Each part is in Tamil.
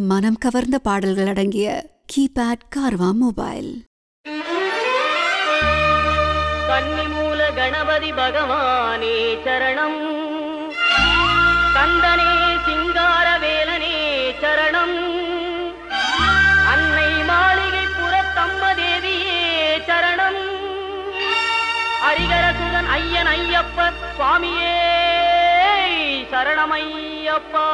மனம் கவர்ந்த பாடல்கள் அடங்கிய கீபேட் கார்வா மொபைல் கன்னிமூல கணபதி பகவானே சரணம் கந்தனே சிங்கார வேலனே சரணம் அன்னை மாளிகை புறத்தம்ம தேவியே சரணம் ஹரிகரசுதன் ஐயன் ஐயப்ப சுவாமியே சரணமையப்பா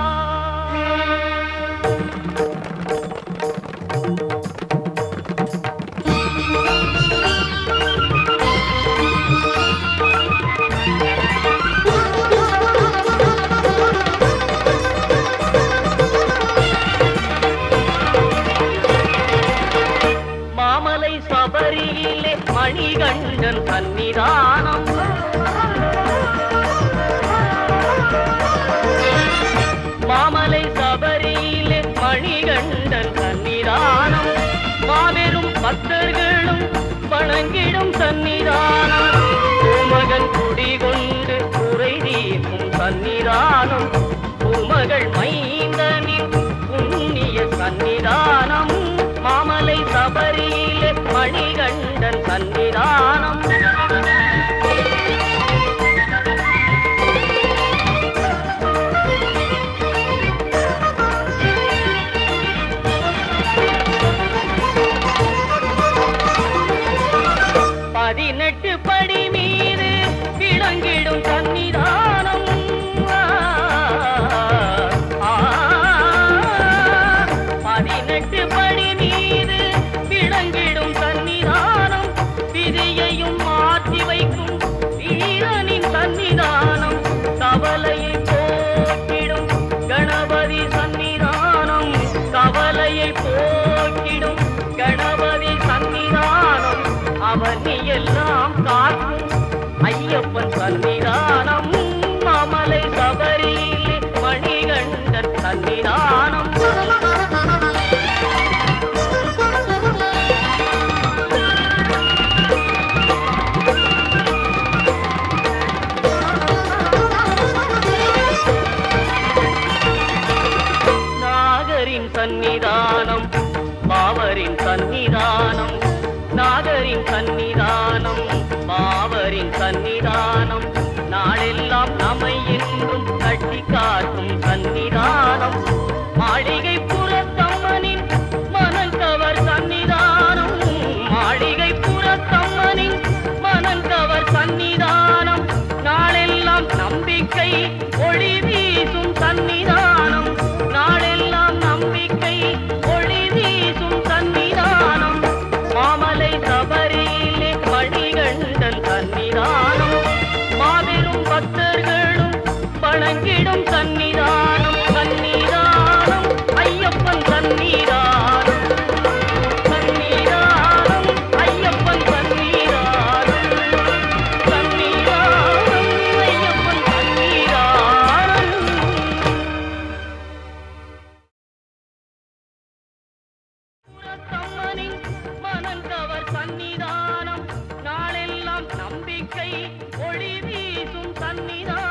மாமலை சபரியிலே மணிகண்டன் சன்னிதானம் மாமலை சபரியிலே மணிகண்டன் சன்னிதானம் மாபெரும் பக்தர்களும் வணங்கிடும் சன்னிதானம் பூமகன் குடிகொண்டு குறை தீர்க்கும் சன்னிதானம் பூமகள் மைந்தனின் புண்ணிய சன்னிதானம் மாமலை சபரியிலே மணிகண்டன் சன்னிதானம் பதினெட்டு படி மீது விளங்கிடும் சன்னிதானம் ஆ, பதினெட்டு படி மீது விளங்கிடும் சன்னிதானம் விதியையும் மாற்றி வைக்கும் வீரனின் சன்னிதானம் கவலையை போக்கிடும் கணபதி சன்னிதானம் கவலையை போக்கிடும் கணபதி சன்னிதானம் அவனி எல்லாம் காக்கும் ஐயப்பன் சன்னிதானம் மாமலை சபரியிலே மணிகண்டன் சன்னிதானம் நாகரின் சந்நிதானம் பாவரின் சந்நிதானம் நாகரின் சந்நிதானம் பாவரின் சந்நிதானம் நாளெல்லாம் நம்மை என்றும் கட்டி காட்டும் சந்நிதானம் மாளிகை புறத்தம்மனின் மனங்கவர் சந்நிதானம் மாளிகை புறத்தம்மனின் மனங்கவர் சந்நிதானம் நாளெல்லாம் நம்பிக்கை ஒளி வீசும் சந்நிதானம் நாளெல்லாம் நம்பிக்கை ஒளி வீசும் சந்நிதானம் மாமலை சபரியிலே மணிகண்டன் சந்நிதானம் மாபெரும் பக்தர்களும் வணங்கிடும் சந்நிதானம் சந்நிதானம் ஐயப்பன் சந்நிதானம் சந்நிதானம் ஐயப்பன் சந்நிதானம் சந்நிதானம் ஐயப்பன் சந்நிதானம் புறத்தம்மனின் மனங்கவர் சந்நிதானம் நாளெல்லாம் நம்பிக்கை ஒளி வீசும் சந்நிதானம்